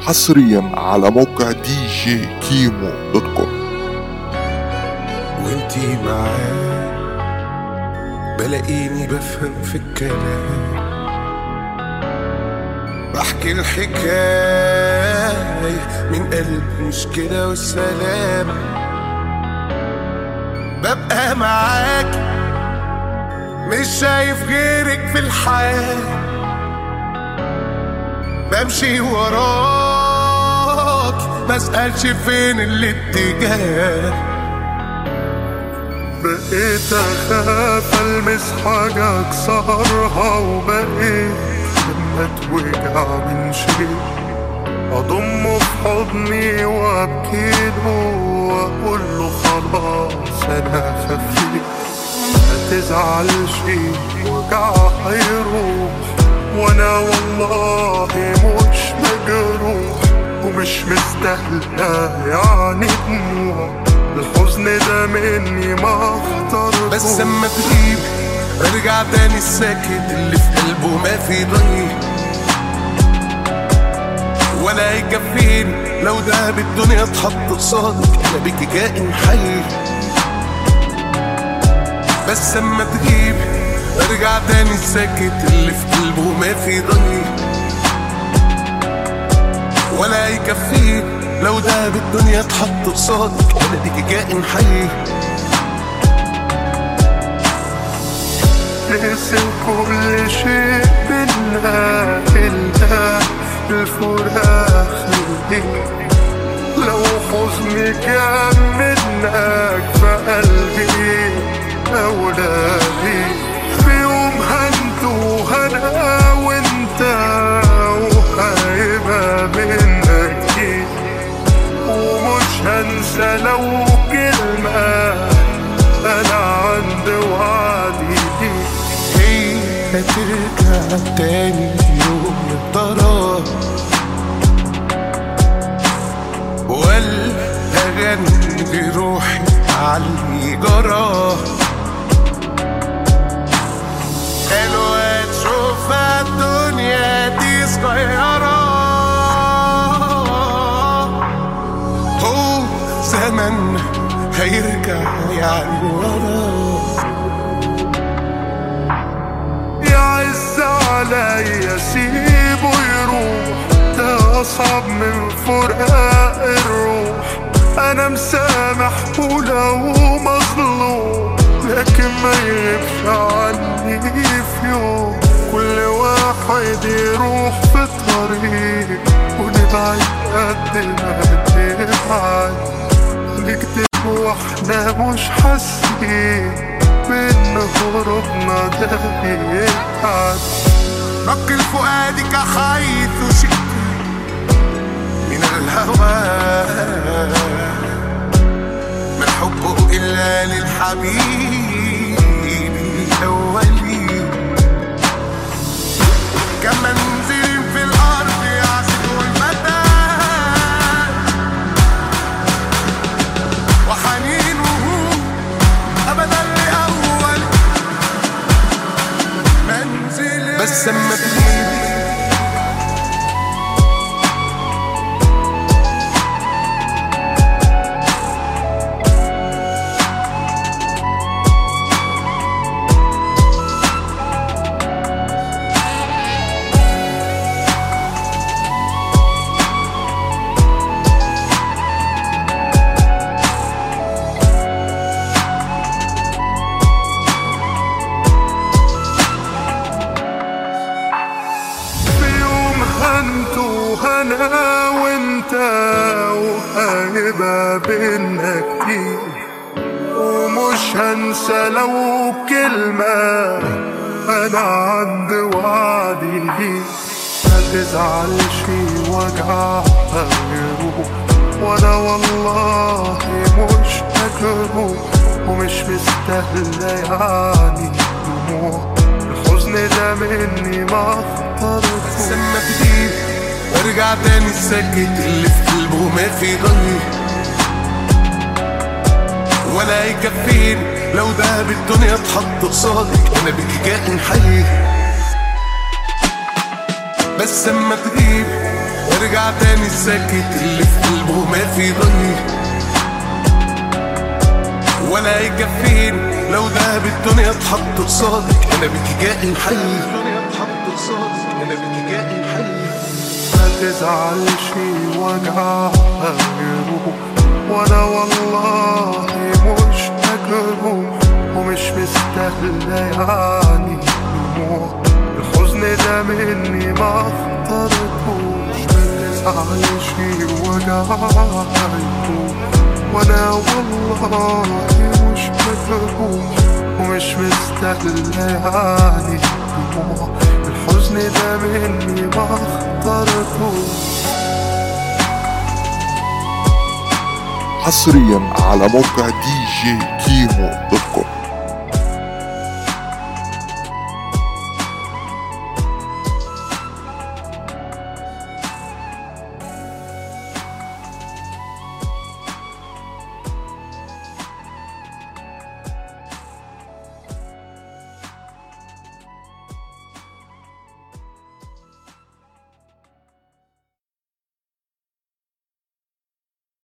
حصريا على موقع دي جي كيمو دوت كوم وانتي معايا بلاقيني بفهم في الكلام بحكي الحكاية من قلب مش كده والسلام ببقى معاك مش شايف غيرك في الحياة بمشي وراك مسألش فين الاتجاه بقيت اخاف المس حاجة اكسرها وبقيت لما اتوجع من شيء اضمه في حضني وابكي له واقول له خلاص انا خفيت ما تزعلش وجع هيروح وانا والله مش مجروح ومش مستاهلة يعني دموع الحزن ده مني ما اخترته بس اما تغيب ارجع تاني الساكت اللي في قلبه ما في ضيق ولا يكفيني لو ده بالدنيا اتحط قصادك انا بيك كائن حي بس اما تغيب ارجع تاني الساكت اللي في قلبه ما في ضيق ولا يكفيني لو ده بالدنيا اتحط قصادك انا بيك كائن حي نسي كل شيء بينا إلا الفراق ليك لو حزني كان منك فقلبي أولى بيك في يوم هنتوه أنا وأنت وهيبقى منك كتير ومش هنسى لو كلمة أنا عند وعدي ليك هي هترجع تاني يوم يا ترى ولا اغني روحي علي جرى حلوة تشوفها الدنيا دي صغيرة هو زمن هيرجع يعني ورا يعز عليا سيبه يروح ده أصعب من فراق الروح أنا مسامح ولو مظلوم لكن ما يغيبش عني في يوم كل واحد يروح في طريق ونبعد قد ما نبعد نكتب واحنا مش حاسين بان غربنا ده بيتعد نقل فؤادك حيث شئت من الهوى ما الحب إلا للحبيب الأولي كمنزل في الأرض يعشق المدى وحنينه أبدا لأول منزل بس اما تغيب في يوم هنتوه انا وانت وهيبقى بينا كتير ومش هنسى لو كلمة انا عند وعدي ليك ما تزعلش وجعها يروح وانا والله مش مجروح ومش مستاهلة يعني دموع الحزن ده مني ما اخترته لما تغيب ارجع تاني الساكت اللي في قلبه ما في ضيق ولا يكفيني لو ده بالدنيا اتحط قصادك انا بيك كائن حي بس اما تغيب ارجع ارجع تاني ساكت اللي في قلبه ما في ضني ولا يكفيني لو دهب الدنيا اتحط قصادك انا بك جاي الحي الدنيا اتحط قصادك انا بك جاي الحي ما تزعلش وجعها يروح وانا والله مش مجروح ومش مستاهلة يعني دموع الحزن ده مني ما اخترتوش ما تزعلش وجعها يروح وانا والله مش مجروح ومش مستاهلة يعني دموع الحزن ده مني ما اخترتوش حصريا على موقع دي جي كيمو دوت كوم